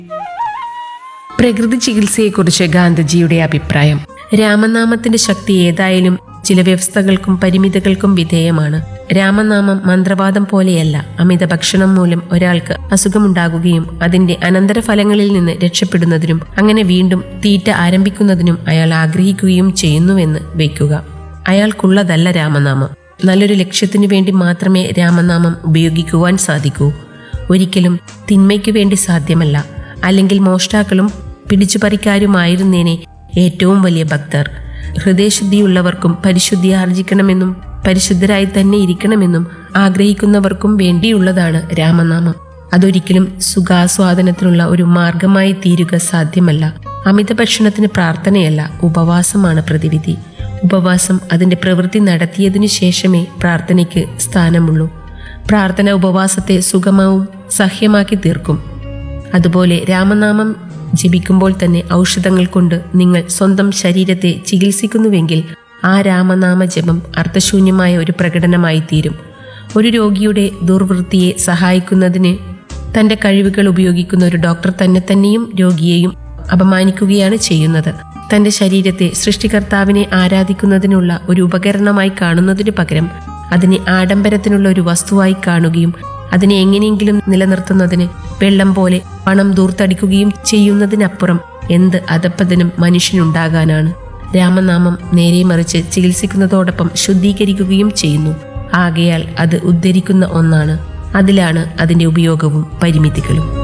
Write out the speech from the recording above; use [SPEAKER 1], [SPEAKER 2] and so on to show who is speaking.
[SPEAKER 1] പ്രകൃതി ചികിത്സയെക്കുറിച്ച് ഗാന്ധിജിയുടെ അഭിപ്രായം രാമനാമത്തിന്റെ ശക്തി ഏതായാലും ചില വ്യവസ്ഥകൾക്കും പരിമിതികൾക്കും വിധേയമാണ് രാമനാമം മന്ത്രവാദം പോലെയല്ല അമിത ഭക്ഷണം മൂലം ഒരാൾക്ക് അസുഖമുണ്ടാകുകയും അതിന്റെ അനന്തരഫലങ്ങളിൽ നിന്ന് രക്ഷപ്പെടുന്നതിനും അങ്ങനെ വീണ്ടും തീറ്റ ആരംഭിക്കുന്നതിനും അയാൾ ആഗ്രഹിക്കുകയും ചെയ്യുന്നുവെന്ന് വയ്ക്കുക അയാൾക്കുള്ളതല്ല രാമനാമം നല്ലൊരു ലക്ഷ്യത്തിനു വേണ്ടി മാത്രമേ രാമനാമം ഉപയോഗിക്കുവാൻ സാധിക്കൂ ഒരിക്കലും തിന്മയ്ക്കു വേണ്ടി സാധ്യമല്ല അല്ലെങ്കിൽ മോഷ്ടാക്കളും പിടിച്ചുപറിക്കാരുമായിരുന്നേനെ ഏറ്റവും വലിയ ഭക്തർ ഹൃദയശുദ്ധിയുള്ളവർക്കും പരിശുദ്ധി ആർജിക്കണമെന്നും പരിശുദ്ധരായി തന്നെ ഇരിക്കണമെന്നും ആഗ്രഹിക്കുന്നവർക്കും വേണ്ടിയുള്ളതാണ് രാമനാമം അതൊരിക്കലും സുഖാസ്വാദനത്തിനുള്ള ഒരു മാർഗമായി തീരുക സാധ്യമല്ല അമിത ഭക്ഷണത്തിന് പ്രാർത്ഥനയല്ല ഉപവാസമാണ് പ്രതിവിധി ഉപവാസം അതിന്റെ പ്രവൃത്തി നടത്തിയതിനു ശേഷമേ പ്രാർത്ഥനയ്ക്ക് സ്ഥാനമുള്ളൂ പ്രാർത്ഥന ഉപവാസത്തെ സുഗമവും സഹ്യമാക്കി തീർക്കും അതുപോലെ രാമനാമം ജപിക്കുമ്പോൾ തന്നെ ഔഷധങ്ങൾ കൊണ്ട് നിങ്ങൾ സ്വന്തം ശരീരത്തെ ചികിത്സിക്കുന്നുവെങ്കിൽ ആ രാമനാമ ജപം അർത്ഥശൂന്യമായ ഒരു പ്രകടനമായി തീരും ഒരു രോഗിയുടെ ദുർവൃത്തിയെ സഹായിക്കുന്നതിന് തന്റെ കഴിവുകൾ ഉപയോഗിക്കുന്ന ഒരു ഡോക്ടർ തന്നെ തന്നെയും രോഗിയെയും അപമാനിക്കുകയാണ് ചെയ്യുന്നത് തന്റെ ശരീരത്തെ സൃഷ്ടികർത്താവിനെ ആരാധിക്കുന്നതിനുള്ള ഒരു ഉപകരണമായി കാണുന്നതിനു പകരം അതിനെ ആഡംബരത്തിനുള്ള ഒരു വസ്തുവായി കാണുകയും അതിനെ എങ്ങനെയെങ്കിലും നിലനിർത്തുന്നതിന് വെള്ളം പോലെ പണം ദൂർത്തടിക്കുകയും ചെയ്യുന്നതിനപ്പുറം എന്ത് അധപ്പതനും മനുഷ്യനുണ്ടാകാനാണ് രാമനാമം നേരെ മറിച്ച് ചികിത്സിക്കുന്നതോടൊപ്പം ശുദ്ധീകരിക്കുകയും ചെയ്യുന്നു ആകയാൽ അത് ഉദ്ധരിക്കുന്ന ഒന്നാണ് അതിലാണ് അതിന്റെ ഉപയോഗവും പരിമിതികളും